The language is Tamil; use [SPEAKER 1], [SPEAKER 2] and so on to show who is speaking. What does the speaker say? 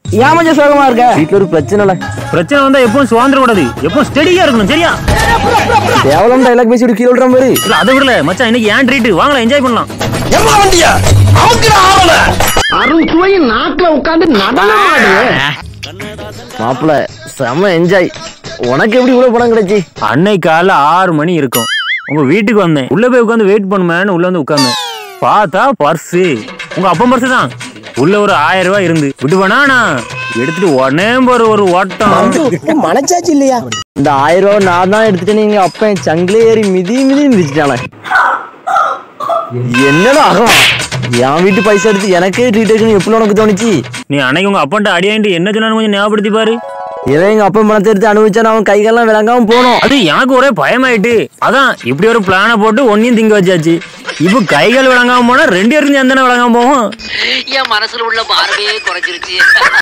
[SPEAKER 1] ஏன் மச்சான் சோகமா இருக்க
[SPEAKER 2] வீட்டுல ஒரு பிரச்சனை இல்ல
[SPEAKER 3] பிரச்சனை வந்தா எப்பவும் சுதந்திர கூடாது எப்பவும் ஸ்டெடியா இருக்கணும் சரியா
[SPEAKER 2] தேவலாம் டைலாக் பேசி கீழே விடுற மாதிரி
[SPEAKER 3] இல்ல அதை விடல மச்சான் இன்னைக்கு ஏன் ட்ரீட் வாங்கலாம் என்ஜாய் பண்ணலாம்
[SPEAKER 1] அருள் சுவையின் நாக்குல உட்காந்து நடனமாடு
[SPEAKER 2] மாப்பிள்ள செம என்ஜாய் உனக்கு எப்படி இவ்வளவு பணம் கிடைச்சி
[SPEAKER 3] அன்னைக்கு காலைல ஆறு மணி இருக்கும் உங்க வீட்டுக்கு வந்தேன் உள்ள போய் உட்காந்து வெயிட் பண்ணுமேன்னு உள்ள வந்து உட்கார்ந்தேன் பார்த்தா பர்ஸு உங்க அப்பா பர்ஸ் தான் உள்ள ஒரு ஆயிரம் ரூபாய் இருந்து விடுவேனா நான் எடுத்துட்டு உடனே ஒரு ஒரு ஓட்டம்
[SPEAKER 1] மனச்சாச்சு இல்லையா
[SPEAKER 2] இந்த ஆயிரம் ரூபாய் நான் தான் எடுத்துட்டு நீங்க அப்ப என் சங்கிலே ஏறி மிதி மிதி மிதிச்சிட்டானே என்னடா ஆகும் என் வீட்டு பைசா எடுத்து எனக்கே ட்ரீட் எடுக்கணும் எப்படி உனக்கு தோணுச்சு
[SPEAKER 3] நீ அன்னைக்கு உங்க அப்பான்ட்ட அடியாயிட்டு என்ன சொன்னான்னு கொஞ்சம் ஞாபகப்படுத்தி பாரு
[SPEAKER 2] இவன் எங்க அப்பா பணத்தை எடுத்து அனுபவிச்சான் அவன் கைகள்லாம் விளங்காம போனோம்
[SPEAKER 3] அது எனக்கு ஒரே பயமாயிட்டு அதான் இப்படி ஒரு பிளானை போட்டு ஒன்னையும் திங்க வச்சாச்சு இப்போ கைகள் விளங்காம போனா ரெண்டு பேருக்கும் சேர்ந்தானே விளங்காம போவோம்
[SPEAKER 4] என் மனசுல உள்ள பார்வையே குறைஞ்சிருச்சு